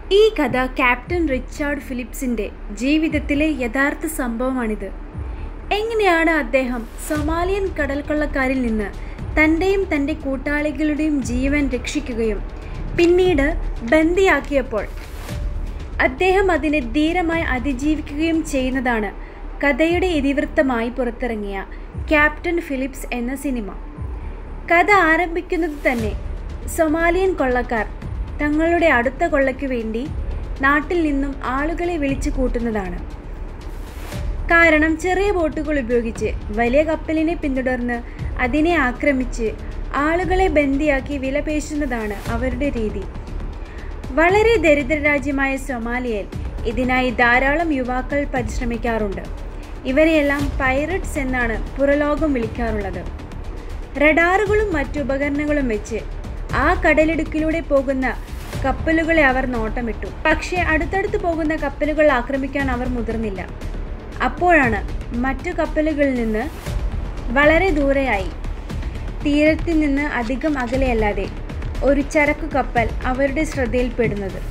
ഈ കഥ captain Richard ഫിലിപ്സിൻ്റെ ജീവിതത്തിലെ യഥാർത്ഥ സംഭവമാണിത് എങ്ങനെയാണ് അദ്ദേഹം സൊമാലിയൻ കടൽക്കൊള്ളക്കാരിൽ നിന്ന് തൻ്റെയും തൻ്റെ കൂട്ടാളികളുടെയും ജീവൻ രക്ഷിക്കുകയും പിന്നീട് ബന്ദിയാക്കിയപ്പോൾ അദ്ദേഹം അതിനെ ധീരമായി അതിജീവിക്കുകയും ചെയ്യുന്നതാണ് കഥയുടെ ഇതിവൃത്തമായി പുറത്തിറങ്ങിയ ക്യാപ്റ്റൻ ഫിലിപ്സ് എന്ന സിനിമ കഥ ആരംഭിക്കുന്നത് തന്നെ സൊമാലിയൻ കൊള്ളക്കാർ തങ്ങളുടെ അടുത്ത കൊള്ളയ്ക്കു വേണ്ടി നാട്ടിൽ നിന്നും ആളുകളെ വിളിച്ചു കൂട്ടുന്നതാണ് കാരണം ചെറിയ ബോട്ടുകൾ ഉപയോഗിച്ച് വലിയ കപ്പലിനെ പിന്തുടർന്ന് അതിനെ ആക്രമിച്ച് ആളുകളെ ബന്ദിയാക്കി വിലപേശുന്നതാണ് അവരുടെ രീതി വളരെ ദരിദ്ര രാജ്യമായ സൊമാലിയയിൽ ഇതിനായി ധാരാളം യുവാക്കൾ പരിശ്രമിക്കാറുണ്ട് ഇവരെയെല്ലാം പൈററ്റ്സ് എന്നാണ് പുറലോകം വിളിക്കാറുള്ളത് റഡാറുകളും മറ്റു ഉപകരണങ്ങളും വെച്ച് ആ കടലിടുക്കിലൂടെ പോകുന്ന കപ്പലുകളെ അവർ നോട്ടമിട്ടു പക്ഷേ അടുത്തടുത്ത് പോകുന്ന കപ്പലുകൾ ആക്രമിക്കാൻ അവർ മുതിർന്നില്ല അപ്പോഴാണ് മറ്റു കപ്പലുകളിൽ നിന്ന് വളരെ ദൂരെയായി തീരത്തിൽ നിന്ന് അധികം അകലെയല്ലാതെ ഒരു ചരക്കു കപ്പൽ അവരുടെ ശ്രദ്ധയിൽപ്പെടുന്നത്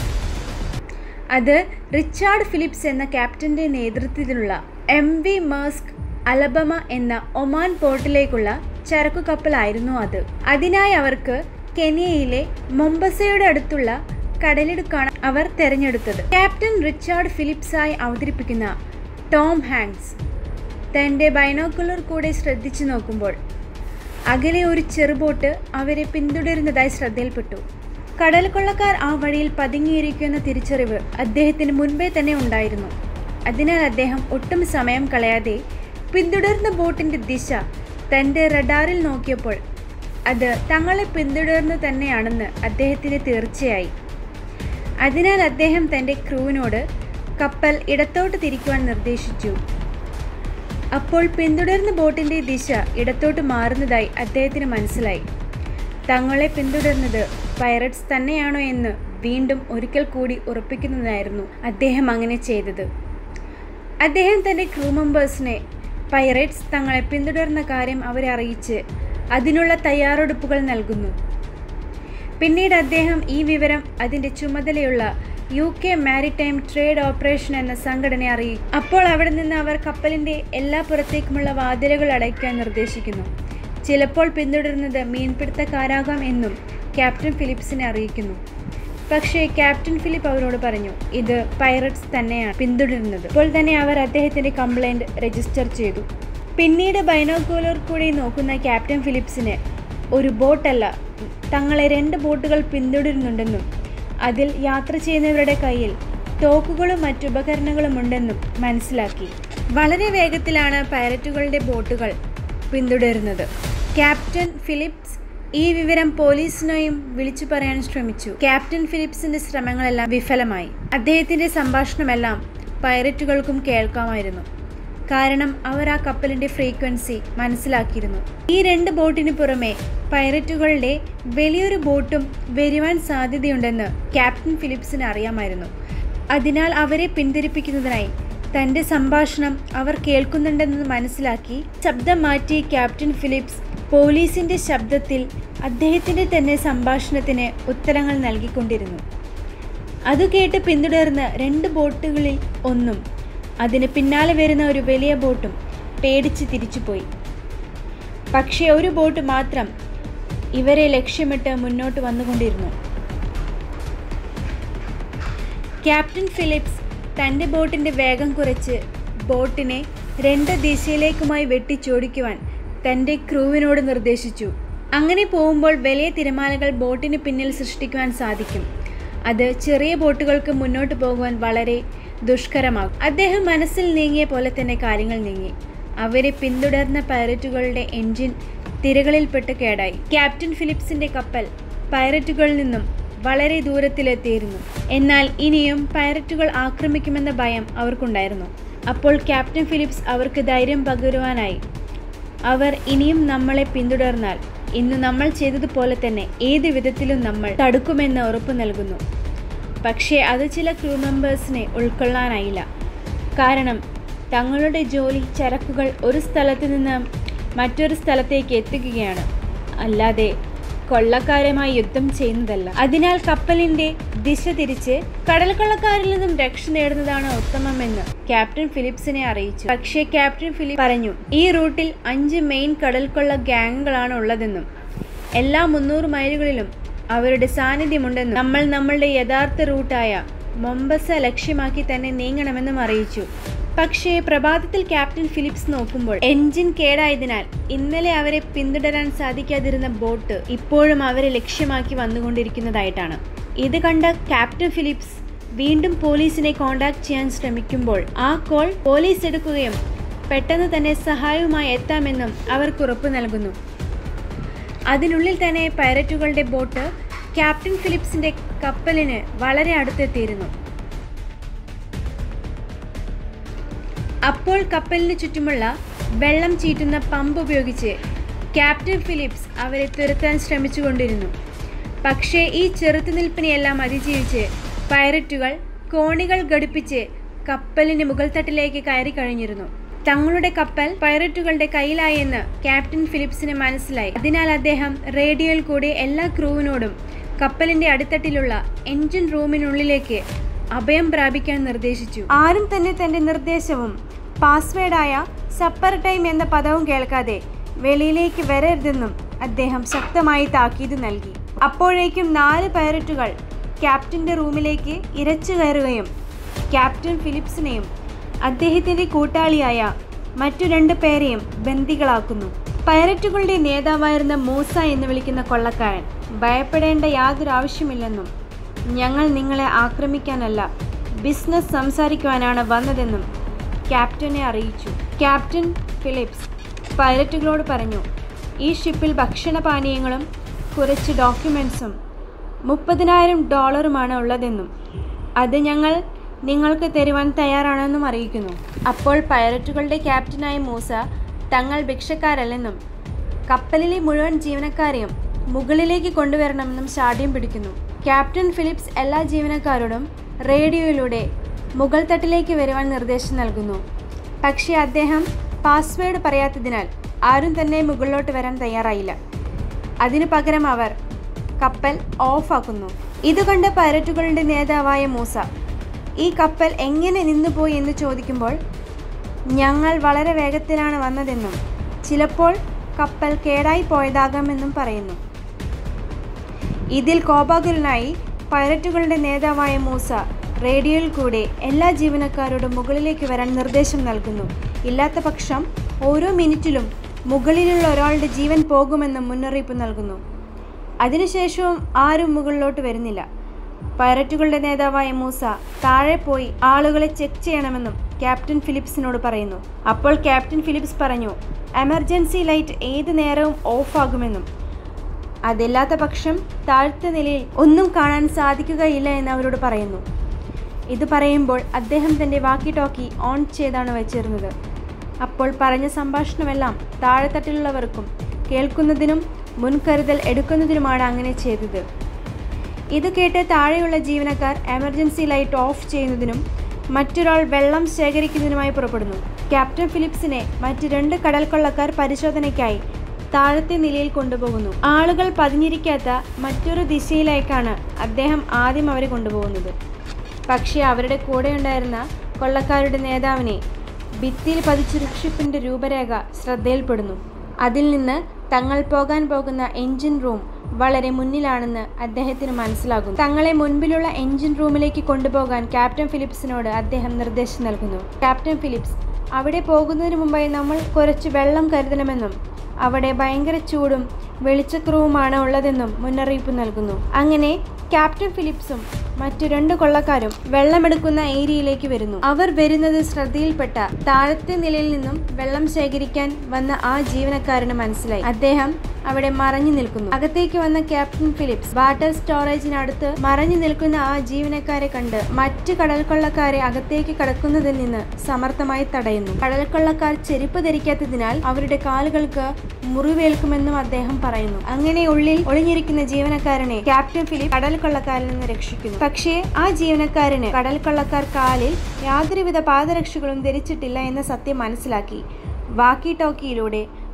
അത് റിച്ചാർഡ് ഫിലിപ്സ് എന്ന ക്യാപ്റ്റന്റെ നേതൃത്വത്തിലുള്ള എം വി മേസ്ക് അലബമ എന്ന ഒമാൻ പോർട്ടിലേക്കുള്ള ചരക്കു കപ്പലായിരുന്നു അത് അതിനായി അവർക്ക് കെനിയയിലെ മൊംബസയുടെ അടുത്തുള്ള കടലിടുക്കാണ് അവർ തെരഞ്ഞെടുത്തത് ക്യാപ്റ്റൻ റിച്ചാർഡ് ഫിലിപ്സായി അവതരിപ്പിക്കുന്ന ടോം ഹാങ്സ് തൻ്റെ ബൈനോക്കുലർ കൂടെ ശ്രദ്ധിച്ചു നോക്കുമ്പോൾ അകലെ ഒരു ചെറുബോട്ട് അവരെ പിന്തുടരുന്നതായി ശ്രദ്ധയിൽപ്പെട്ടു കടൽ കൊള്ളക്കാർ ആ വഴിയിൽ പതുങ്ങിയിരിക്കുന്ന തിരിച്ചറിവ് അദ്ദേഹത്തിന് മുൻപേ തന്നെ ഉണ്ടായിരുന്നു അതിനാൽ അദ്ദേഹം ഒട്ടും സമയം കളയാതെ പിന്തുടർന്ന ബോട്ടിൻ്റെ ദിശ തൻ്റെ റഡാറിൽ നോക്കിയപ്പോൾ അത് തങ്ങളെ പിന്തുടർന്ന് തന്നെയാണെന്ന് അദ്ദേഹത്തിന് തീർച്ചയായി അതിനാൽ അദ്ദേഹം തൻ്റെ ക്രൂവിനോട് കപ്പൽ ഇടത്തോട്ട് തിരിക്കുവാൻ നിർദ്ദേശിച്ചു അപ്പോൾ പിന്തുടർന്ന ബോട്ടിൻ്റെ ദിശ ഇടത്തോട്ട് മാറുന്നതായി അദ്ദേഹത്തിന് മനസ്സിലായി തങ്ങളെ പിന്തുടർന്നത് പൈററ്റ്സ് തന്നെയാണോ എന്ന് വീണ്ടും ഒരിക്കൽ കൂടി ഉറപ്പിക്കുന്നതായിരുന്നു അദ്ദേഹം അങ്ങനെ ചെയ്തത് അദ്ദേഹം തൻ്റെ ക്രൂ മെമ്പേഴ്സിനെ പൈററ്റ്സ് തങ്ങളെ പിന്തുടർന്ന കാര്യം അവരെ അറിയിച്ച് അതിനുള്ള തയ്യാറെടുപ്പുകൾ നൽകുന്നു പിന്നീട് അദ്ദേഹം ഈ വിവരം അതിൻ്റെ ചുമതലയുള്ള U K maritime trade operation എന്ന സംഘടനയെ അറിയിക്കും അപ്പോൾ അവിടെ നിന്ന് അവർ കപ്പലിൻ്റെ എല്ലാ പുറത്തേക്കുമുള്ള വാതിലുകൾ അടയ്ക്കാൻ നിർദ്ദേശിക്കുന്നു ചിലപ്പോൾ പിന്തുടരുന്നത് മീൻപിടുത്തക്കാരാകാം എന്നും ക്യാപ്റ്റൻ ഫിലിപ്സിനെ അറിയിക്കുന്നു പക്ഷേ ക്യാപ്റ്റൻ ഫിലിപ്പ് അവരോട് പറഞ്ഞു ഇത് പൈററ്റ്സ് തന്നെയാണ് പിന്തുടരുന്നത് അപ്പോൾ തന്നെ അവർ അദ്ദേഹത്തിൻ്റെ കംപ്ലൈൻറ്റ് രജിസ്റ്റർ ചെയ്തു പിന്നീട് ബൈനോക്കുലർ കൂടി നോക്കുന്ന ക്യാപ്റ്റൻ ഫിലിപ്സിന് ഒരു ബോട്ടല്ല തങ്ങളെ രണ്ട് ബോട്ടുകൾ പിന്തുടരുന്നുണ്ടെന്നും അതിൽ യാത്ര ചെയ്യുന്നവരുടെ കയ്യിൽ തോക്കുകളും മറ്റു ഉപകരണങ്ങളും ഉണ്ടെന്നും മനസ്സിലാക്കി വളരെ വേഗത്തിലാണ് പൈലറ്റുകളുടെ ബോട്ടുകൾ പിന്തുടരുന്നത് ക്യാപ്റ്റൻ ഫിലിപ്സ് ഈ വിവരം പോലീസിനെയും വിളിച്ചു പറയാൻ ശ്രമിച്ചു ക്യാപ്റ്റൻ ഫിലിപ്സിന്റെ ശ്രമങ്ങളെല്ലാം വിഫലമായി അദ്ദേഹത്തിന്റെ സംഭാഷണമെല്ലാം പൈററ്റുകൾക്കും കേൾക്കാമായിരുന്നു കാരണം അവർ ആ കപ്പലിന്റെ ഫ്രീക്വൻസി മനസ്സിലാക്കിയിരുന്നു ഈ രണ്ട് ബോട്ടിന് പുറമെ പൈററ്റുകളുടെ വലിയൊരു ബോട്ടും വരുവാൻ സാധ്യതയുണ്ടെന്ന് ക്യാപ്റ്റൻ ഫിലിപ്സിന് അറിയാമായിരുന്നു അതിനാൽ അവരെ പിന്തിരിപ്പിക്കുന്നതിനായി തൻ്റെ സംഭാഷണം അവർ കേൾക്കുന്നുണ്ടെന്ന് മനസ്സിലാക്കി ശബ്ദം മാറ്റി ക്യാപ്റ്റൻ ഫിലിപ്സ് പോലീസിൻ്റെ ശബ്ദത്തിൽ അദ്ദേഹത്തിൻ്റെ തന്നെ സംഭാഷണത്തിന് ഉത്തരങ്ങൾ നൽകിക്കൊണ്ടിരുന്നു അത് കേട്ട് പിന്തുടർന്ന് രണ്ട് ബോട്ടുകളിൽ ഒന്നും അതിന് പിന്നാലെ വരുന്ന ഒരു വലിയ ബോട്ടും പേടിച്ച് തിരിച്ചുപോയി പക്ഷേ ഒരു ബോട്ട് മാത്രം ഇവരെ ലക്ഷ്യമിട്ട് മുന്നോട്ട് വന്നുകൊണ്ടിരുന്നു ക്യാപ്റ്റൻ ഫിലിപ്സ് തൻ്റെ ബോട്ടിൻ്റെ വേഗം കുറച്ച് ബോട്ടിനെ രണ്ട് ദിശയിലേക്കുമായി വെട്ടിച്ചോടിക്കുവാൻ തൻ്റെ ക്രൂവിനോട് നിർദ്ദേശിച്ചു അങ്ങനെ പോകുമ്പോൾ വലിയ തിരമാലകൾ ബോട്ടിന് പിന്നിൽ സൃഷ്ടിക്കുവാൻ സാധിക്കും അത് ചെറിയ ബോട്ടുകൾക്ക് മുന്നോട്ട് പോകുവാൻ വളരെ ദുഷ്കരമാകും അദ്ദേഹം മനസ്സിൽ നീങ്ങിയ പോലെ തന്നെ കാര്യങ്ങൾ നീങ്ങി അവരെ പിന്തുടർന്ന പൈററ്റുകളുടെ എൻജിൻ തിരകളിൽപ്പെട്ട് കേടായി ക്യാപ്റ്റൻ ഫിലിപ്സിന്റെ കപ്പൽ പൈററ്റുകളിൽ നിന്നും വളരെ ദൂരത്തിലെത്തിയിരുന്നു എന്നാൽ ഇനിയും പൈററ്റുകൾ ആക്രമിക്കുമെന്ന ഭയം അവർക്കുണ്ടായിരുന്നു അപ്പോൾ ക്യാപ്റ്റൻ ഫിലിപ്സ് അവർക്ക് ധൈര്യം പകരുവാനായി അവർ ഇനിയും നമ്മളെ പിന്തുടർന്നാൽ ഇന്ന് നമ്മൾ ചെയ്തതുപോലെ തന്നെ ഏത് വിധത്തിലും നമ്മൾ തടുക്കുമെന്ന് ഉറപ്പു നൽകുന്നു പക്ഷേ അത് ചില ക്രൂ മെമ്പേഴ്സിനെ ഉൾക്കൊള്ളാനായില്ല കാരണം തങ്ങളുടെ ജോലി ചരക്കുകൾ ഒരു സ്ഥലത്ത് നിന്ന് മറ്റൊരു സ്ഥലത്തേക്ക് എത്തിക്കുകയാണ് അല്ലാതെ കൊള്ളക്കാരുമായി യുദ്ധം ചെയ്യുന്നതല്ല അതിനാൽ കപ്പലിന്റെ ദിശ തിരിച്ച് കടൽ കൊള്ളക്കാരിൽ നിന്നും രക്ഷ നേടുന്നതാണ് ഉത്തമമെന്ന് ക്യാപ്റ്റൻ ഫിലിപ്സിനെ അറിയിച്ചു പക്ഷേ ക്യാപ്റ്റൻ ഫിലിപ്പ് പറഞ്ഞു ഈ റൂട്ടിൽ അഞ്ച് മെയിൻ കടൽ കൊള്ള ഗ്യാങ്ങുകളാണ് ഉള്ളതെന്നും എല്ലാ മുന്നൂറ് മൈലുകളിലും അവരുടെ സാന്നിധ്യമുണ്ടെന്നും നമ്മൾ നമ്മളുടെ യഥാർത്ഥ റൂട്ടായ മൊംബസ ലക്ഷ്യമാക്കി തന്നെ നീങ്ങണമെന്നും അറിയിച്ചു പക്ഷേ പ്രഭാതത്തിൽ ക്യാപ്റ്റൻ ഫിലിപ്സ് നോക്കുമ്പോൾ എൻജിൻ കേടായതിനാൽ ഇന്നലെ അവരെ പിന്തുടരാൻ സാധിക്കാതിരുന്ന ബോട്ട് ഇപ്പോഴും അവരെ ലക്ഷ്യമാക്കി വന്നുകൊണ്ടിരിക്കുന്നതായിട്ടാണ് ഇത് കണ്ട ക്യാപ്റ്റൻ ഫിലിപ്സ് വീണ്ടും പോലീസിനെ കോണ്ടാക്ട് ചെയ്യാൻ ശ്രമിക്കുമ്പോൾ ആ കോൾ പോലീസ് എടുക്കുകയും പെട്ടെന്ന് തന്നെ സഹായവുമായി എത്താമെന്നും അവർക്ക് ഉറപ്പു നൽകുന്നു അതിനുള്ളിൽ തന്നെ പൈററ്റുകളുടെ ബോട്ട് ക്യാപ്റ്റൻ ഫിലിപ്സിന്റെ കപ്പലിന് വളരെ അടുത്തെത്തിയിരുന്നു അപ്പോൾ കപ്പലിന് ചുറ്റുമുള്ള വെള്ളം ചീറ്റുന്ന പമ്പ് ഉപയോഗിച്ച് ക്യാപ്റ്റൻ ഫിലിപ്സ് അവരെ തുരത്താൻ ശ്രമിച്ചുകൊണ്ടിരുന്നു പക്ഷേ ഈ ചെറുത്തുനിൽപ്പിനെയെല്ലാം അതിജീവിച്ച് പൈററ്റുകൾ കോണികൾ ഘടിപ്പിച്ച് കപ്പലിന് മുകൾ തട്ടിലേക്ക് കയറി കഴിഞ്ഞിരുന്നു തങ്ങളുടെ കപ്പൽ പൈററ്റുകളുടെ കയ്യിലായെന്ന് ക്യാപ്റ്റൻ ഫിലിപ്സിന് മനസ്സിലായി അതിനാൽ അദ്ദേഹം റേഡിയോയിൽ കൂടി എല്ലാ ക്രൂവിനോടും കപ്പലിന്റെ അടിത്തട്ടിലുള്ള എൻജിൻ റൂമിനുള്ളിലേക്ക് അഭയം പ്രാപിക്കാൻ നിർദ്ദേശിച്ചു ആരും തന്നെ തന്റെ നിർദ്ദേശവും പാസ്വേഡായ സപ്പർ ടൈം എന്ന പദവും കേൾക്കാതെ വെളിയിലേക്ക് വരരുതെന്നും അദ്ദേഹം ശക്തമായി താക്കീത് നൽകി അപ്പോഴേക്കും നാല് പൈററ്റുകൾ ക്യാപ്റ്റന്റെ റൂമിലേക്ക് ഇരച്ചു കയറുകയും ക്യാപ്റ്റൻ ഫിലിപ്സിനെയും അദ്ദേഹത്തിന്റെ കൂട്ടാളിയായ മറ്റു രണ്ട് പേരെയും ബന്ദികളാക്കുന്നു പൈററ്റുകളുടെ നേതാവായിരുന്ന മൂസ എന്ന് വിളിക്കുന്ന കൊള്ളക്കാരൻ ഭയപ്പെടേണ്ട യാതൊരു ആവശ്യമില്ലെന്നും ഞങ്ങൾ നിങ്ങളെ ആക്രമിക്കാനല്ല ബിസിനസ് സംസാരിക്കുവാനാണ് വന്നതെന്നും ക്യാപ്റ്റനെ അറിയിച്ചു ക്യാപ്റ്റൻ ഫിലിപ്സ് പൈലറ്റുകളോട് പറഞ്ഞു ഈ ഷിപ്പിൽ ഭക്ഷണപാനീയങ്ങളും കുറച്ച് ഡോക്യുമെൻസും മുപ്പതിനായിരം ഡോളറുമാണ് ഉള്ളതെന്നും അത് ഞങ്ങൾ നിങ്ങൾക്ക് തരുവാൻ തയ്യാറാണെന്നും അറിയിക്കുന്നു അപ്പോൾ പൈലറ്റുകളുടെ ക്യാപ്റ്റനായ മൂസ തങ്ങൾ ഭിക്ഷക്കാരല്ലെന്നും കപ്പലിലെ മുഴുവൻ ജീവനക്കാരെയും മുകളിലേക്ക് കൊണ്ടുവരണമെന്നും ശാഠ്യം പിടിക്കുന്നു ക്യാപ്റ്റൻ ഫിലിപ്സ് എല്ലാ ജീവനക്കാരോടും റേഡിയോയിലൂടെ മുകൾ തട്ടിലേക്ക് വരുവാൻ നിർദ്ദേശം നൽകുന്നു പക്ഷേ അദ്ദേഹം പാസ്വേഡ് പറയാത്തതിനാൽ ആരും തന്നെ മുകളിലോട്ട് വരാൻ തയ്യാറായില്ല അതിനു പകരം അവർ കപ്പൽ ഓഫാക്കുന്നു ഇത് കണ്ട പൈലറ്റുകളുടെ നേതാവായ മൂസ ഈ കപ്പൽ എങ്ങനെ നിന്നുപോയി എന്ന് ചോദിക്കുമ്പോൾ ഞങ്ങൾ വളരെ വേഗത്തിലാണ് വന്നതെന്നും ചിലപ്പോൾ കപ്പൽ കേടായി പോയതാകാമെന്നും പറയുന്നു ഇതിൽ കോപാകുലനായി പൈലറ്റുകളുടെ നേതാവായ മൂസ റേഡിയോയിൽ കൂടെ എല്ലാ ജീവനക്കാരോടും മുകളിലേക്ക് വരാൻ നിർദ്ദേശം നൽകുന്നു ഇല്ലാത്ത പക്ഷം ഓരോ മിനിറ്റിലും മുകളിലുള്ള ഒരാളുടെ ജീവൻ പോകുമെന്നും മുന്നറിയിപ്പ് നൽകുന്നു അതിനുശേഷവും ആരും മുകളിലോട്ട് വരുന്നില്ല പൈററ്റുകളുടെ നേതാവായ മൂസ താഴെ പോയി ആളുകളെ ചെക്ക് ചെയ്യണമെന്നും ക്യാപ്റ്റൻ ഫിലിപ്സിനോട് പറയുന്നു അപ്പോൾ ക്യാപ്റ്റൻ ഫിലിപ്സ് പറഞ്ഞു എമർജൻസി ലൈറ്റ് ഏത് നേരവും ഓഫാകുമെന്നും അതില്ലാത്ത പക്ഷം താഴ്ത്ത നിലയിൽ ഒന്നും കാണാൻ സാധിക്കുകയില്ല എന്ന് അവരോട് പറയുന്നു ഇത് പറയുമ്പോൾ അദ്ദേഹം തൻ്റെ വാക്കി ടോക്കി ഓൺ ചെയ്താണ് വെച്ചിരുന്നത് അപ്പോൾ പറഞ്ഞ സംഭാഷണമെല്ലാം താഴെത്തട്ടിലുള്ളവർക്കും കേൾക്കുന്നതിനും മുൻകരുതൽ എടുക്കുന്നതിനുമാണ് അങ്ങനെ ചെയ്തത് ഇത് കേട്ട് താഴെയുള്ള ജീവനക്കാർ എമർജൻസി ലൈറ്റ് ഓഫ് ചെയ്യുന്നതിനും മറ്റൊരാൾ വെള്ളം ശേഖരിക്കുന്നതിനുമായി പുറപ്പെടുന്നു ക്യാപ്റ്റൻ ഫിലിപ്സിനെ മറ്റ് രണ്ട് കടൽ കൊള്ളക്കാർ പരിശോധനയ്ക്കായി താഴത്തെ നിലയിൽ കൊണ്ടുപോകുന്നു ആളുകൾ പതിഞ്ഞിരിക്കാത്ത മറ്റൊരു ദിശയിലേക്കാണ് അദ്ദേഹം ആദ്യം അവരെ കൊണ്ടുപോകുന്നത് പക്ഷേ അവരുടെ കൂടെയുണ്ടായിരുന്ന കൊള്ളക്കാരുടെ നേതാവിനെ ഭിത്തിയിൽ പതിച്ചൊരു ഷിപ്പിൻ്റെ രൂപരേഖ ശ്രദ്ധയിൽപ്പെടുന്നു അതിൽ നിന്ന് തങ്ങൾ പോകാൻ പോകുന്ന എൻജിൻ റൂം വളരെ മുന്നിലാണെന്ന് അദ്ദേഹത്തിന് മനസ്സിലാകുന്നു തങ്ങളെ മുൻപിലുള്ള എൻജിൻ റൂമിലേക്ക് കൊണ്ടുപോകാൻ ക്യാപ്റ്റൻ ഫിലിപ്സിനോട് അദ്ദേഹം നിർദ്ദേശം നൽകുന്നു ക്യാപ്റ്റൻ ഫിലിപ്സ് അവിടെ പോകുന്നതിന് മുമ്പായി നമ്മൾ കുറച്ച് വെള്ളം കരുതണമെന്നും അവിടെ ഭയങ്കര ചൂടും വെളിച്ചക്കുറവുമാണ് ഉള്ളതെന്നും മുന്നറിയിപ്പ് നൽകുന്നു അങ്ങനെ ക്യാപ്റ്റൻ ഫിലിപ്സും മറ്റു രണ്ട് കൊള്ളക്കാരും വെള്ളമെടുക്കുന്ന ഏരിയയിലേക്ക് വരുന്നു അവർ വരുന്നത് ശ്രദ്ധയിൽപ്പെട്ട താഴത്തെ നിലയിൽ നിന്നും വെള്ളം ശേഖരിക്കാൻ വന്ന ആ ജീവനക്കാരന് മനസ്സിലായി അദ്ദേഹം അവിടെ മറഞ്ഞു നിൽക്കുന്നു അകത്തേക്ക് വന്ന ക്യാപ്റ്റൻ ഫിലിപ്സ് വാട്ടർ സ്റ്റോറേജിനടുത്ത് മറഞ്ഞു നിൽക്കുന്ന ആ ജീവനക്കാരെ കണ്ട് മറ്റ് കടൽക്കൊള്ളക്കാരെ അകത്തേക്ക് കടക്കുന്നതിൽ നിന്ന് സമർത്ഥമായി തടയുന്നു കടൽക്കൊള്ളക്കാർ ചെരുപ്പ് ധരിക്കാത്തതിനാൽ അവരുടെ കാലുകൾക്ക് മുറിവേൽക്കുമെന്നും അദ്ദേഹം പറയുന്നു അങ്ങനെ ഉള്ളിൽ ഒളിഞ്ഞിരിക്കുന്ന ജീവനക്കാരനെ ക്യാപ്റ്റൻ ഫിലിപ്പ് കടൽക്കൊള്ളക്കാരിൽ നിന്ന് രക്ഷിക്കുന്നു പക്ഷേ ആ ജീവനക്കാരന് കടൽക്കൊള്ളക്കാർ കാലിൽ യാതൊരുവിധ പാദരക്ഷകളും ധരിച്ചിട്ടില്ല എന്ന സത്യം മനസ്സിലാക്കി വാക്കി ടോക്കിയിലൂടെ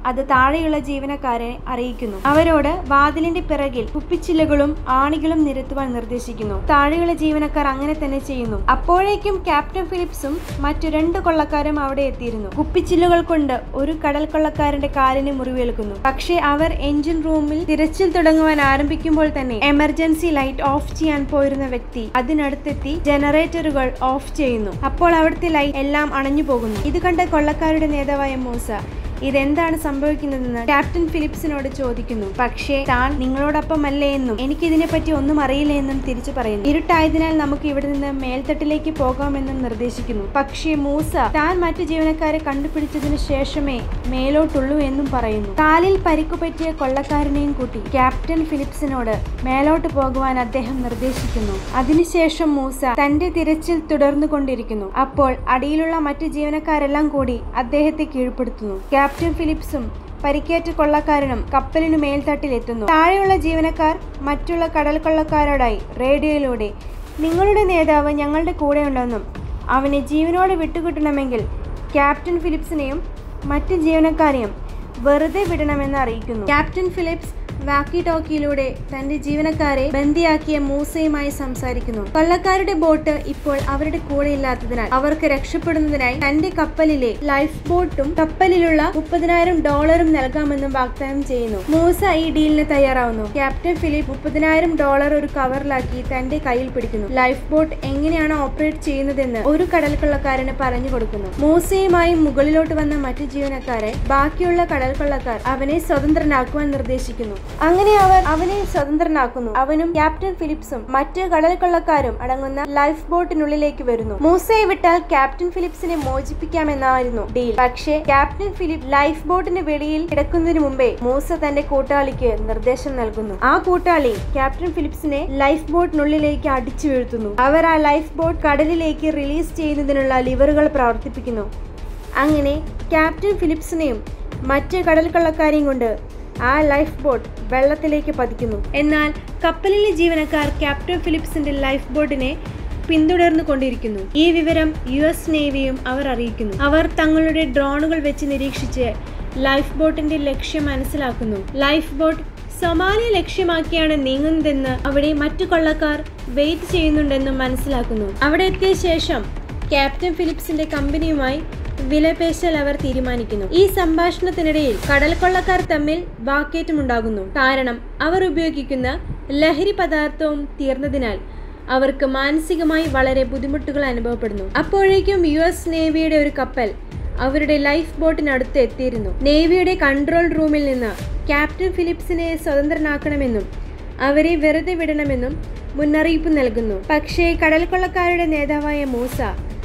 അത് താഴെയുള്ള ജീവനക്കാരെ അറിയിക്കുന്നു അവരോട് വാതിലിന്റെ പിറകിൽ കുപ്പിച്ചില്ലുകളും ആണികളും നിരത്തുവാൻ നിർദ്ദേശിക്കുന്നു താഴെയുള്ള ജീവനക്കാർ അങ്ങനെ തന്നെ ചെയ്യുന്നു അപ്പോഴേക്കും ക്യാപ്റ്റൻ ഫിലിപ്സും മറ്റു രണ്ട് കൊള്ളക്കാരും അവിടെ എത്തിയിരുന്നു കുപ്പിച്ചില്ലുകൾ കൊണ്ട് ഒരു കടൽ കൊള്ളക്കാരന്റെ കാലിന് മുറിവേൽക്കുന്നു പക്ഷേ അവർ എഞ്ചിൻ റൂമിൽ തിരച്ചിൽ തുടങ്ങുവാൻ ആരംഭിക്കുമ്പോൾ തന്നെ എമർജൻസി ലൈറ്റ് ഓഫ് ചെയ്യാൻ പോയിരുന്ന വ്യക്തി അതിനടുത്തെത്തി ജനറേറ്ററുകൾ ഓഫ് ചെയ്യുന്നു അപ്പോൾ അവിടുത്തെ ലൈറ്റ് എല്ലാം അണഞ്ഞു പോകുന്നു ഇത് കണ്ട കൊള്ളക്കാരുടെ നേതാവായ മൂസ ഇതെന്താണ് സംഭവിക്കുന്നതെന്ന് ക്യാപ്റ്റൻ ഫിലിപ്സിനോട് ചോദിക്കുന്നു പക്ഷേ താൻ നിങ്ങളോടൊപ്പമല്ലേ എന്നും എനിക്ക് ഇതിനെപ്പറ്റി ഒന്നും അറിയില്ല എന്നും തിരിച്ചു പറയുന്നു ഇരുട്ടായതിനാൽ നമുക്ക് ഇവിടെ നിന്ന് മേൽത്തട്ടിലേക്ക് പോകാമെന്നും നിർദ്ദേശിക്കുന്നു പക്ഷേ മൂസ താൻ മറ്റു ജീവനക്കാരെ കണ്ടുപിടിച്ചതിനു ശേഷമേ മേലോട്ടുള്ളൂ എന്നും പറയുന്നു കാലിൽ പരിക്കു പറ്റിയ കൊള്ളക്കാരനെയും കൂട്ടി ക്യാപ്റ്റൻ ഫിലിപ്സിനോട് മേലോട്ട് പോകുവാൻ അദ്ദേഹം നിർദ്ദേശിക്കുന്നു അതിനുശേഷം മൂസ തന്റെ തിരച്ചിൽ തുടർന്നുകൊണ്ടിരിക്കുന്നു അപ്പോൾ അടിയിലുള്ള മറ്റു ജീവനക്കാരെല്ലാം കൂടി അദ്ദേഹത്തെ കീഴ്പ്പെടുത്തുന്നു ക്യാപ്റ്റൻ ഫിലിപ്സും പരിക്കേറ്റ കൊള്ളക്കാരനും കപ്പലിനു മേൽത്തട്ടിലെത്തുന്നു താഴെയുള്ള ജീവനക്കാർ മറ്റുള്ള കടൽ കൊള്ളക്കാരോടായി റേഡിയോയിലൂടെ നിങ്ങളുടെ നേതാവ് ഞങ്ങളുടെ കൂടെയുണ്ടെന്നും അവനെ ജീവനോടെ വിട്ടുകിട്ടണമെങ്കിൽ ക്യാപ്റ്റൻ ഫിലിപ്സിനെയും മറ്റ് ജീവനക്കാരെയും വെറുതെ വിടണമെന്ന് അറിയിക്കുന്നു ക്യാപ്റ്റൻ ഫിലിപ്സ് വാക്കി ടോക്കിയിലൂടെ തന്റെ ജീവനക്കാരെ ബന്ദിയാക്കിയ മൂസയുമായി സംസാരിക്കുന്നു കൊള്ളക്കാരുടെ ബോട്ട് ഇപ്പോൾ അവരുടെ കൂടെ ഇല്ലാത്തതിനാൽ അവർക്ക് രക്ഷപ്പെടുന്നതിനായി തന്റെ കപ്പലിലെ ലൈഫ് ബോട്ടും കപ്പലിലുള്ള മുപ്പതിനായിരം ഡോളറും നൽകാമെന്നും വാഗ്ദാനം ചെയ്യുന്നു മൂസ ഈ ഡീലിന് തയ്യാറാവുന്നു ക്യാപ്റ്റൻ ഫിലിപ്പ് മുപ്പതിനായിരം ഡോളർ ഒരു കവറിലാക്കി തന്റെ കയ്യിൽ പിടിക്കുന്നു ലൈഫ് ബോട്ട് എങ്ങനെയാണ് ഓപ്പറേറ്റ് ചെയ്യുന്നതെന്ന് ഒരു കടൽ കൊള്ളക്കാരന് പറഞ്ഞു കൊടുക്കുന്നു മൂസയുമായി മുകളിലോട്ട് വന്ന മറ്റു ജീവനക്കാരെ ബാക്കിയുള്ള കടൽ കൊള്ളക്കാർ അവനെ സ്വതന്ത്രനാക്കുവാൻ നിർദ്ദേശിക്കുന്നു അങ്ങനെ അവർ അവനെ സ്വതന്ത്രനാക്കുന്നു അവനും ക്യാപ്റ്റൻ ഫിലിപ്സും മറ്റ് കടൽ കൊള്ളക്കാരും അടങ്ങുന്ന ലൈഫ് ബോട്ടിനുള്ളിലേക്ക് വരുന്നു മൂസയെ വിട്ടാൽ ക്യാപ്റ്റൻ ഫിലിപ്സിനെ മോചിപ്പിക്കാമെന്നായിരുന്നു ഡീൽ പക്ഷേ ക്യാപ്റ്റൻ ഫിലിപ്പ് ലൈഫ് ബോട്ടിന് വെളിയിൽ കിടക്കുന്നതിന് മുമ്പേ മൂസ തന്റെ കൂട്ടാളിക്ക് നിർദ്ദേശം നൽകുന്നു ആ കൂട്ടാളി ക്യാപ്റ്റൻ ഫിലിപ്സിനെ ലൈഫ് ബോട്ടിനുള്ളിലേക്ക് അടിച്ചു വീഴ്ത്തുന്നു അവർ ആ ലൈഫ് ബോട്ട് കടലിലേക്ക് റിലീസ് ചെയ്യുന്നതിനുള്ള ലിവറുകൾ പ്രവർത്തിപ്പിക്കുന്നു അങ്ങനെ ക്യാപ്റ്റൻ ഫിലിപ്സിനെയും മറ്റ് കടൽ കൊള്ളക്കാരെയും കൊണ്ട് ആ ലൈഫ് ബോട്ട് വെള്ളത്തിലേക്ക് പതിക്കുന്നു എന്നാൽ കപ്പലിലെ ജീവനക്കാർ ക്യാപ്റ്റൻ ഫിലിപ്സിന്റെ ലൈഫ് ബോട്ടിനെ പിന്തുടർന്നു കൊണ്ടിരിക്കുന്നു ഈ വിവരം യു എസ് നേവിയും അവർ അറിയിക്കുന്നു അവർ തങ്ങളുടെ ഡ്രോണുകൾ വെച്ച് നിരീക്ഷിച്ച് ലൈഫ് ബോട്ടിന്റെ ലക്ഷ്യം മനസ്സിലാക്കുന്നു ലൈഫ് ബോട്ട് സൊമാലിയ ലക്ഷ്യമാക്കിയാണ് നീങ്ങുന്നതെന്ന് അവിടെ മറ്റു കൊള്ളക്കാർ വെയിറ്റ് ചെയ്യുന്നുണ്ടെന്നും മനസ്സിലാക്കുന്നു അവിടെ എത്തിയ ശേഷം ക്യാപ്റ്റൻ ഫിലിപ്സിന്റെ കമ്പനിയുമായി വിലപേശൽ അവർ തീരുമാനിക്കുന്നു ഈ സംഭാഷണത്തിനിടയിൽ കടൽ കൊള്ളക്കാർ തമ്മിൽ വാക്കേറ്റമുണ്ടാകുന്നു കാരണം അവർ ഉപയോഗിക്കുന്ന ലഹരി പദാർത്ഥവും തീർന്നതിനാൽ അവർക്ക് മാനസികമായി വളരെ ബുദ്ധിമുട്ടുകൾ അനുഭവപ്പെടുന്നു അപ്പോഴേക്കും യു എസ് നേവിയുടെ ഒരു കപ്പൽ അവരുടെ ലൈഫ് ബോട്ടിനടുത്ത് എത്തിയിരുന്നു നേവിയുടെ കൺട്രോൾ റൂമിൽ നിന്ന് ക്യാപ്റ്റൻ ഫിലിപ്സിനെ സ്വതന്ത്രനാക്കണമെന്നും അവരെ വെറുതെ വിടണമെന്നും മുന്നറിയിപ്പ് നൽകുന്നു പക്ഷേ കടൽ കൊള്ളക്കാരുടെ നേതാവായ മൂസ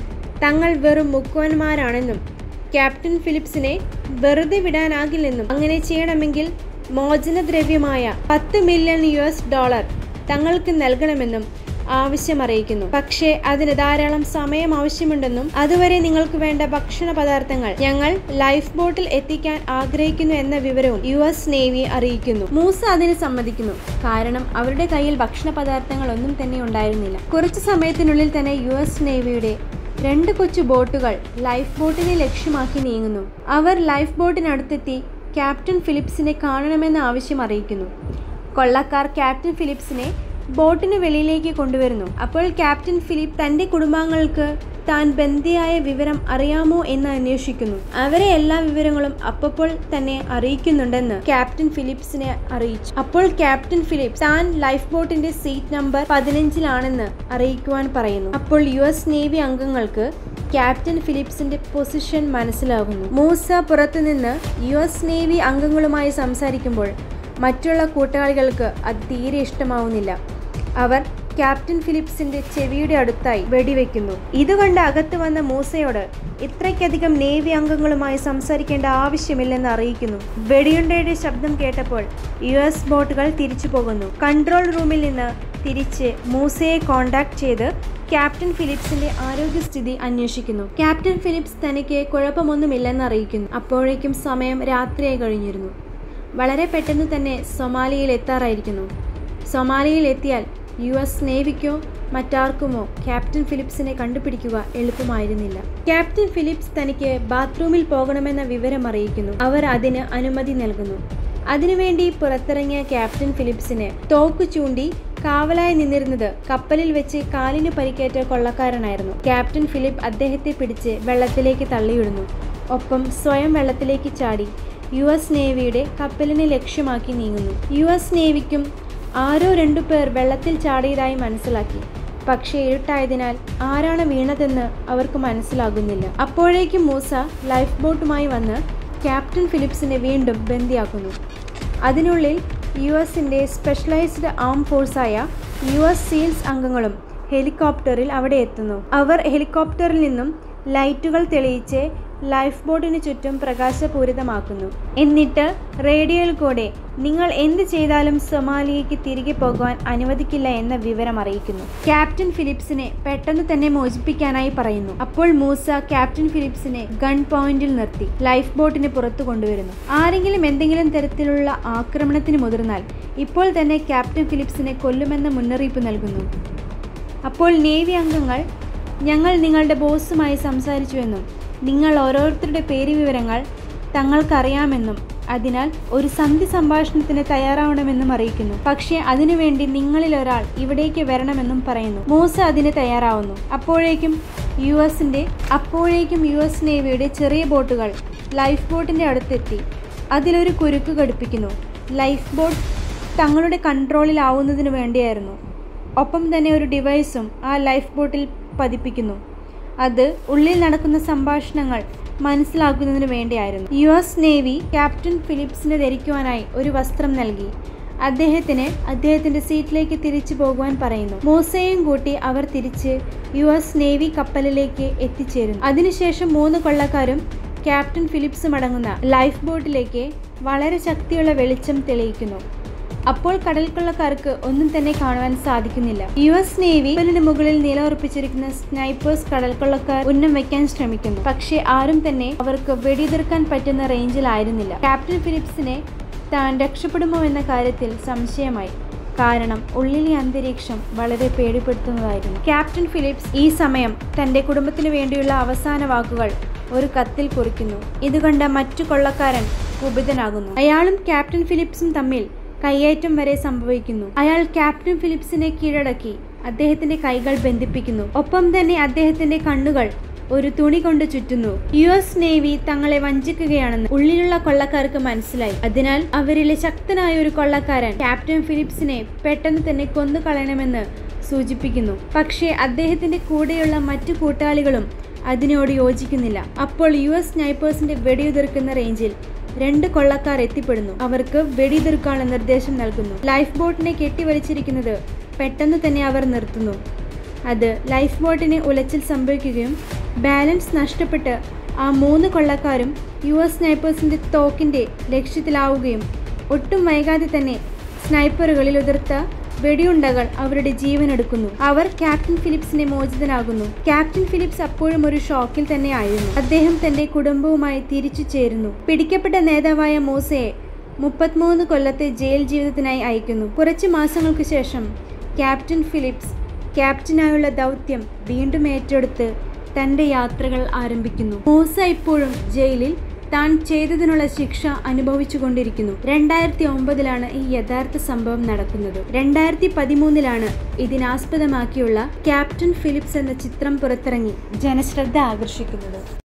തങ്ങൾ വെറും മുക്കുവന്മാരാണെന്നും ക്യാപ്റ്റൻ ഫിലിപ്സിനെ വെറുതെ വിടാനാകില്ലെന്നും അങ്ങനെ ചെയ്യണമെങ്കിൽ മോചനദ്രവ്യമായ പത്ത് മില്യൺ യു എസ് ഡോളർ തങ്ങൾക്ക് നൽകണമെന്നും ആവശ്യം അറിയിക്കുന്നു പക്ഷേ അതിന് ധാരാളം സമയം ആവശ്യമുണ്ടെന്നും അതുവരെ നിങ്ങൾക്ക് വേണ്ട ഭക്ഷണ പദാർത്ഥങ്ങൾ ഞങ്ങൾ ലൈഫ് ബോട്ടിൽ എത്തിക്കാൻ ആഗ്രഹിക്കുന്നു എന്ന വിവരവും യു എസ് നേവി അറിയിക്കുന്നു മൂസ അതിന് സമ്മതിക്കുന്നു കാരണം അവരുടെ കയ്യിൽ ഭക്ഷണ പദാർത്ഥങ്ങൾ ഒന്നും തന്നെ ഉണ്ടായിരുന്നില്ല കുറച്ചു സമയത്തിനുള്ളിൽ തന്നെ യു എസ് നേവിയുടെ രണ്ട് കൊച്ചു ബോട്ടുകൾ ലൈഫ് ബോട്ടിനെ ലക്ഷ്യമാക്കി നീങ്ങുന്നു അവർ ലൈഫ് ബോട്ടിനടുത്തെത്തി ക്യാപ്റ്റൻ ഫിലിപ്സിനെ കാണണമെന്ന ആവശ്യം അറിയിക്കുന്നു കൊള്ളക്കാർ ക്യാപ്റ്റൻ ഫിലിപ്സിനെ ബോട്ടിന് വെളിയിലേക്ക് കൊണ്ടുവരുന്നു അപ്പോൾ ക്യാപ്റ്റൻ ഫിലിപ്പ് തന്റെ കുടുംബാംഗങ്ങൾക്ക് താൻ ബന്ദിയായ വിവരം അറിയാമോ എന്ന് അന്വേഷിക്കുന്നു അവരെ എല്ലാ വിവരങ്ങളും അപ്പോൾ തന്നെ അറിയിക്കുന്നുണ്ടെന്ന് ക്യാപ്റ്റൻ ഫിലിപ്സിനെ അറിയിച്ചു അപ്പോൾ ക്യാപ്റ്റൻ ഫിലിപ്പ് താൻ ലൈഫ് ബോട്ടിന്റെ സീറ്റ് നമ്പർ പതിനഞ്ചിലാണെന്ന് അറിയിക്കുവാൻ പറയുന്നു അപ്പോൾ യു എസ് നേവി അംഗങ്ങൾക്ക് ക്യാപ്റ്റൻ ഫിലിപ്സിന്റെ പൊസിഷൻ മനസ്സിലാകുന്നു മൂസ പുറത്തുനിന്ന് യു എസ് നേവി അംഗങ്ങളുമായി സംസാരിക്കുമ്പോൾ മറ്റുള്ള കൂട്ടാളികൾക്ക് അത് തീരെ ഇഷ്ടമാവുന്നില്ല അവർ ക്യാപ്റ്റൻ ഫിലിപ്സിന്റെ ചെവിയുടെ അടുത്തായി വെടിവെക്കുന്നു ഇതുകണ്ട് അകത്ത് വന്ന മൂസയോട് ഇത്രയ്ക്കധികം നേവി അംഗങ്ങളുമായി സംസാരിക്കേണ്ട ആവശ്യമില്ലെന്ന് അറിയിക്കുന്നു വെടിയുണ്ടയുടെ ശബ്ദം കേട്ടപ്പോൾ യു എസ് ബോട്ടുകൾ തിരിച്ചു പോകുന്നു കൺട്രോൾ റൂമിൽ നിന്ന് തിരിച്ച് മൂസയെ കോണ്ടാക്ട് ചെയ്ത് ക്യാപ്റ്റൻ ഫിലിപ്സിന്റെ ആരോഗ്യസ്ഥിതി അന്വേഷിക്കുന്നു ക്യാപ്റ്റൻ ഫിലിപ്സ് തനിക്ക് കുഴപ്പമൊന്നുമില്ലെന്ന് അറിയിക്കുന്നു അപ്പോഴേക്കും സമയം രാത്രിയായി കഴിഞ്ഞിരുന്നു വളരെ പെട്ടെന്ന് തന്നെ സൊമാലിയയിൽ എത്താറായിരിക്കുന്നു സൊമാലിയയിൽ എത്തിയാൽ യു എസ് നേവിക്കോ മറ്റാർക്കുമോ ക്യാപ്റ്റൻ ഫിലിപ്സിനെ കണ്ടുപിടിക്കുക എളുപ്പമായിരുന്നില്ല ക്യാപ്റ്റൻ ഫിലിപ്സ് തനിക്ക് ബാത്റൂമിൽ പോകണമെന്ന വിവരം അറിയിക്കുന്നു അവർ അതിന് അനുമതി നൽകുന്നു അതിനുവേണ്ടി പുറത്തിറങ്ങിയ ക്യാപ്റ്റൻ ഫിലിപ്സിന് തോക്ക് ചൂണ്ടി കാവലായി നിന്നിരുന്നത് കപ്പലിൽ വെച്ച് കാലിന് പരിക്കേറ്റ കൊള്ളക്കാരനായിരുന്നു ക്യാപ്റ്റൻ ഫിലിപ്പ് അദ്ദേഹത്തെ പിടിച്ച് വെള്ളത്തിലേക്ക് തള്ളിയിടുന്നു ഒപ്പം സ്വയം വെള്ളത്തിലേക്ക് ചാടി യു എസ് നേവിയുടെ കപ്പലിനെ ലക്ഷ്യമാക്കി നീങ്ങുന്നു യു എസ് നേവിക്കും ആരോ രണ്ടു പേർ വെള്ളത്തിൽ ചാടിയതായി മനസ്സിലാക്കി പക്ഷേ ഇരുട്ടായതിനാൽ ആരാണ് വീണതെന്ന് അവർക്ക് മനസ്സിലാകുന്നില്ല അപ്പോഴേക്കും മൂസ ലൈഫ് ബോട്ടുമായി വന്ന് ക്യാപ്റ്റൻ ഫിലിപ്സിനെ വീണ്ടും ബന്ദിയാക്കുന്നു അതിനുള്ളിൽ യു എസിൻ്റെ സ്പെഷ്യലൈസ്ഡ് ആം ഫോഴ്സായ യു എസ് സീൽസ് അംഗങ്ങളും ഹെലികോപ്റ്ററിൽ അവിടെ എത്തുന്നു അവർ ഹെലികോപ്റ്ററിൽ നിന്നും ലൈറ്റുകൾ തെളിയിച്ച് ലൈഫ് ബോട്ടിന് ചുറ്റും പ്രകാശപൂരിതമാക്കുന്നു എന്നിട്ട് റേഡിയോയിൽ കൂടെ നിങ്ങൾ എന്ത് ചെയ്താലും സൊമാലിയയ്ക്ക് തിരികെ പോകുവാൻ അനുവദിക്കില്ല എന്ന വിവരം അറിയിക്കുന്നു ക്യാപ്റ്റൻ ഫിലിപ്സിനെ പെട്ടെന്ന് തന്നെ മോചിപ്പിക്കാനായി പറയുന്നു അപ്പോൾ മൂസ ക്യാപ്റ്റൻ ഫിലിപ്സിനെ ഗൺ പോയിന്റിൽ നിർത്തി ലൈഫ് ബോട്ടിന് പുറത്തു കൊണ്ടുവരുന്നു ആരെങ്കിലും എന്തെങ്കിലും തരത്തിലുള്ള ആക്രമണത്തിന് മുതിർന്നാൽ ഇപ്പോൾ തന്നെ ക്യാപ്റ്റൻ ഫിലിപ്സിനെ കൊല്ലുമെന്ന മുന്നറിയിപ്പ് നൽകുന്നു അപ്പോൾ നേവി അംഗങ്ങൾ ഞങ്ങൾ നിങ്ങളുടെ ബോസുമായി സംസാരിച്ചുവെന്നും നിങ്ങൾ ഓരോരുത്തരുടെ പേര് വിവരങ്ങൾ തങ്ങൾക്കറിയാമെന്നും അതിനാൽ ഒരു സന്ധി സംഭാഷണത്തിന് തയ്യാറാവണമെന്നും അറിയിക്കുന്നു പക്ഷേ അതിനുവേണ്ടി നിങ്ങളിൽ ഒരാൾ ഇവിടേക്ക് വരണമെന്നും പറയുന്നു മൂസ അതിന് തയ്യാറാവുന്നു അപ്പോഴേക്കും യു എസിൻ്റെ അപ്പോഴേക്കും യു എസ് നേവിയുടെ ചെറിയ ബോട്ടുകൾ ലൈഫ് ബോട്ടിൻ്റെ അടുത്തെത്തി അതിലൊരു കുരുക്ക് ഘടിപ്പിക്കുന്നു ലൈഫ് ബോട്ട് തങ്ങളുടെ കൺട്രോളിലാവുന്നതിന് വേണ്ടിയായിരുന്നു ഒപ്പം തന്നെ ഒരു ഡിവൈസും ആ ലൈഫ് ബോട്ടിൽ പതിപ്പിക്കുന്നു അത് ഉള്ളിൽ നടക്കുന്ന സംഭാഷണങ്ങൾ മനസ്സിലാക്കുന്നതിന് വേണ്ടിയായിരുന്നു യു എസ് നേവി ക്യാപ്റ്റൻ ഫിലിപ്സിന് ധരിക്കുവാനായി ഒരു വസ്ത്രം നൽകി അദ്ദേഹത്തിന് അദ്ദേഹത്തിന്റെ സീറ്റിലേക്ക് തിരിച്ചു പോകുവാൻ പറയുന്നു മൂസയും കൂട്ടി അവർ തിരിച്ച് യു എസ് നേവി കപ്പലിലേക്ക് എത്തിച്ചേരുന്നു അതിനുശേഷം മൂന്ന് കൊള്ളക്കാരും ക്യാപ്റ്റൻ ഫിലിപ്സും അടങ്ങുന്ന ലൈഫ് ബോട്ടിലേക്ക് വളരെ ശക്തിയുള്ള വെളിച്ചം തെളിയിക്കുന്നു അപ്പോൾ കടൽക്കൊള്ളക്കാർക്ക് ഒന്നും തന്നെ കാണുവാൻ സാധിക്കുന്നില്ല യു എസ് നേവി കപ്പലിന് മുകളിൽ നിലയുറപ്പിച്ചിരിക്കുന്ന സ്നൈപ്പേഴ്സ് കടൽക്കൊള്ളക്കാർ ഉന്നം വെക്കാൻ ശ്രമിക്കുന്നു പക്ഷേ ആരും തന്നെ അവർക്ക് വെടിയുതിർക്കാൻ പറ്റുന്ന റേഞ്ചിലായിരുന്നില്ല ക്യാപ്റ്റൻ ഫിലിപ്സിനെ താൻ രക്ഷപ്പെടുമോ എന്ന കാര്യത്തിൽ സംശയമായി കാരണം ഉള്ളിലെ അന്തരീക്ഷം വളരെ പേടിപ്പെടുത്തുന്നതായിരുന്നു ക്യാപ്റ്റൻ ഫിലിപ്സ് ഈ സമയം തന്റെ കുടുംബത്തിനു വേണ്ടിയുള്ള അവസാന വാക്കുകൾ ഒരു കത്തിൽ കുറിക്കുന്നു ഇത് കണ്ട മറ്റു കൊള്ളക്കാരൻ കുപിതനാകുന്നു അയാളും ക്യാപ്റ്റൻ ഫിലിപ്സും തമ്മിൽ കയ്യേറ്റം വരെ സംഭവിക്കുന്നു അയാൾ ക്യാപ്റ്റൻ ഫിലിപ്സിനെ കീഴടക്കി അദ്ദേഹത്തിന്റെ കൈകൾ ബന്ധിപ്പിക്കുന്നു ഒപ്പം തന്നെ അദ്ദേഹത്തിന്റെ കണ്ണുകൾ ഒരു തുണി കൊണ്ട് ചുറ്റുന്നു യു എസ് നേവി തങ്ങളെ വഞ്ചിക്കുകയാണെന്ന് ഉള്ളിലുള്ള കൊള്ളക്കാർക്ക് മനസ്സിലായി അതിനാൽ അവരിലെ ശക്തനായ ഒരു കൊള്ളക്കാരൻ ക്യാപ്റ്റൻ ഫിലിപ്സിനെ പെട്ടെന്ന് തന്നെ കൊന്നുകളയണമെന്ന് സൂചിപ്പിക്കുന്നു പക്ഷേ അദ്ദേഹത്തിന്റെ കൂടെയുള്ള മറ്റു കൂട്ടാളികളും അതിനോട് യോജിക്കുന്നില്ല അപ്പോൾ യു എസ് സ്നൈപ്പേഴ്സിന്റെ വെടിയുതിർക്കുന്ന റേഞ്ചിൽ രണ്ട് കൊള്ളക്കാർ എത്തിപ്പെടുന്നു അവർക്ക് വെടിയുതിർക്കാനുള്ള നിർദ്ദേശം നൽകുന്നു ലൈഫ് ബോട്ടിനെ കെട്ടിവലിച്ചിരിക്കുന്നത് പെട്ടെന്ന് തന്നെ അവർ നിർത്തുന്നു അത് ലൈഫ് ബോട്ടിന് ഉലച്ചിൽ സംഭവിക്കുകയും ബാലൻസ് നഷ്ടപ്പെട്ട് ആ മൂന്ന് കൊള്ളക്കാരും യു എസ് സ്നൈപ്പേഴ്സിന്റെ തോക്കിന്റെ ലക്ഷ്യത്തിലാവുകയും ഒട്ടും വൈകാതെ തന്നെ സ്നൈപ്പറുകളിൽ ഉതിർത്ത വെടിയുണ്ടകൾ അവരുടെ ജീവനെടുക്കുന്നു അവർ ക്യാപ്റ്റൻ ഫിലിപ്സിനെ മോചിതനാകുന്നു ക്യാപ്റ്റൻ ഫിലിപ്സ് അപ്പോഴും ഒരു ഷോക്കിൽ തന്നെ ആയിരുന്നു അദ്ദേഹം തന്റെ കുടുംബവുമായി തിരിച്ചു ചേരുന്നു പിടിക്കപ്പെട്ട നേതാവായ മൂസയെ മുപ്പത്തിമൂന്ന് കൊല്ലത്തെ ജയിൽ ജീവിതത്തിനായി അയക്കുന്നു കുറച്ച് മാസങ്ങൾക്ക് ശേഷം ക്യാപ്റ്റൻ ഫിലിപ്സ് ക്യാപ്റ്റനായുള്ള ദൗത്യം വീണ്ടും ഏറ്റെടുത്ത് തന്റെ യാത്രകൾ ആരംഭിക്കുന്നു മൂസ ഇപ്പോഴും ജയിലിൽ താൻ ചെയ്തതിനുള്ള ശിക്ഷ അനുഭവിച്ചുകൊണ്ടിരിക്കുന്നു രണ്ടായിരത്തി ഒമ്പതിലാണ് ഈ യഥാർത്ഥ സംഭവം നടക്കുന്നത് രണ്ടായിരത്തി പതിമൂന്നിലാണ് ഇതിനാസ്പദമാക്കിയുള്ള ക്യാപ്റ്റൻ ഫിലിപ്സ് എന്ന ചിത്രം പുറത്തിറങ്ങി ജനശ്രദ്ധ ആകർഷിക്കുന്നത്